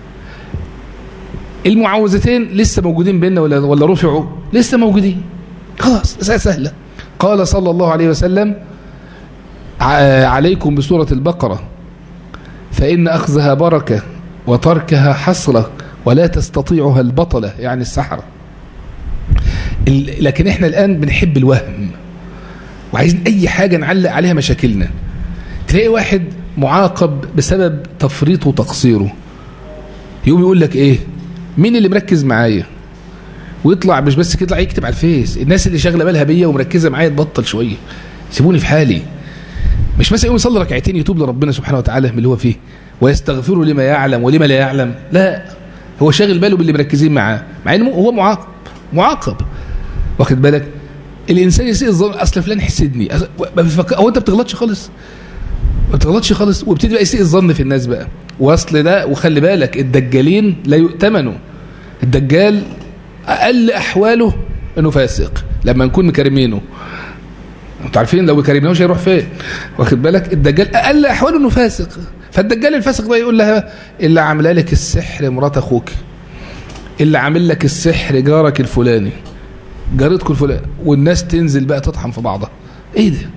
المعوذتين لسه موجودين بيننا ولا ولا رفعوا لسه موجودين خلاص سهله قال صلى الله عليه وسلم عليكم بسورة البقرة فإن أخذها بركة وتركها حسرة ولا تستطيعها البطلة يعني السحرة لكن احنا الآن بنحب الوهم وعايزين أي حاجة نعلق عليها مشاكلنا تلاقي واحد معاقب بسبب تفريطه وتقصيره يقوم يقول لك ايه مين اللي مركز معايا ويطلع مش بس كده يطلع يكتب على الفيس الناس اللي شاغله بالها بيا ومركزه معايا تبطل شويه سيبوني في حالي مش مثلا يقوم يصلي ركعتين يتوب لربنا سبحانه وتعالى من اللي هو فيه ويستغفره لما يعلم ولما لا يعلم لا هو شاغل باله باللي مركزين معاه مع انه هو معاقب معاقب واخد بالك الانسان يسيء الظن اصل فلان حسدني هو انت بتغلطش خالص ما بتغلطش خالص وابتدي بقى يسيء الظن في الناس بقى واصل ده وخلي بالك الدجالين لا يؤتمنوا الدجال اقل احواله انه فاسق لما نكون مكرمينه انتوا عارفين لو كرمناهوش هيروح فين واخد بالك الدجال اقل احواله انه فاسق فالدجال الفاسق بقى يقول لها اللي عامله لك السحر مرات اخوك اللي عامل لك السحر جارك الفلاني جارتكم الفلاني والناس تنزل بقى تطحن في بعضها ايه ده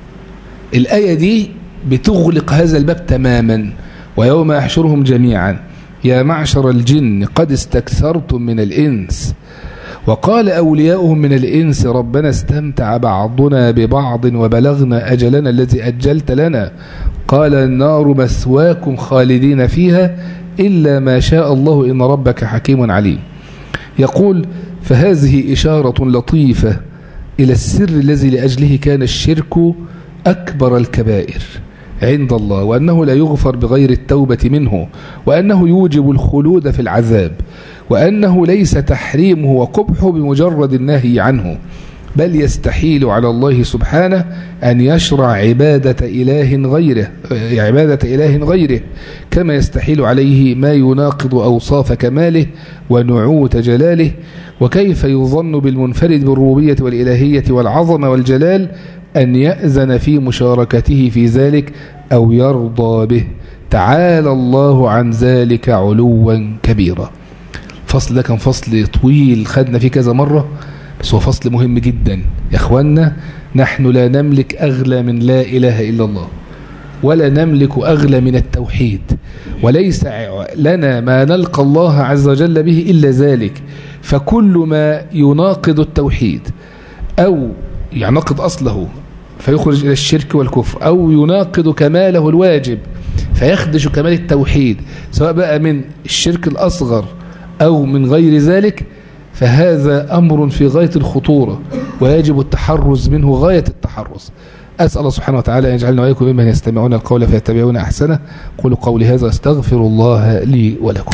الايه دي بتغلق هذا الباب تماما ويوم يحشرهم جميعا يا معشر الجن قد استكثرتم من الإنس وقال أولياؤهم من الإنس ربنا استمتع بعضنا ببعض وبلغنا أجلنا الذي أجلت لنا قال النار مثواكم خالدين فيها إلا ما شاء الله إن ربك حكيم عليم يقول فهذه إشارة لطيفة إلى السر الذي لأجله كان الشرك أكبر الكبائر عند الله وأنه لا يغفر بغير التوبة منه وأنه يوجب الخلود في العذاب وأنه ليس تحريمه وقبحه بمجرد النهي عنه بل يستحيل على الله سبحانه أن يشرع عبادة إله غيره عبادة إله غيره كما يستحيل عليه ما يناقض أوصاف كماله ونعوت جلاله وكيف يظن بالمنفرد بالربوبية والإلهية والعظمة والجلال أن يأذن في مشاركته في ذلك أو يرضى به تعالى الله عن ذلك علوا كبيرا الفصل ده كان فصل طويل خدنا فيه كذا مرة بس هو فصل مهم جدا يا أخوانا نحن لا نملك أغلى من لا إله إلا الله ولا نملك أغلى من التوحيد وليس لنا ما نلقى الله عز وجل به إلا ذلك فكل ما يناقض التوحيد أو يناقض أصله فيخرج إلى الشرك والكفر أو يناقض كماله الواجب فيخدش كمال التوحيد سواء بقى من الشرك الأصغر أو من غير ذلك فهذا أمر في غاية الخطورة ويجب التحرز منه غاية التحرز أسأل الله سبحانه وتعالى أن يجعلنا وإياكم ممن يستمعون القول فيتبعون أحسنه قولوا قولي هذا استغفر الله لي ولكم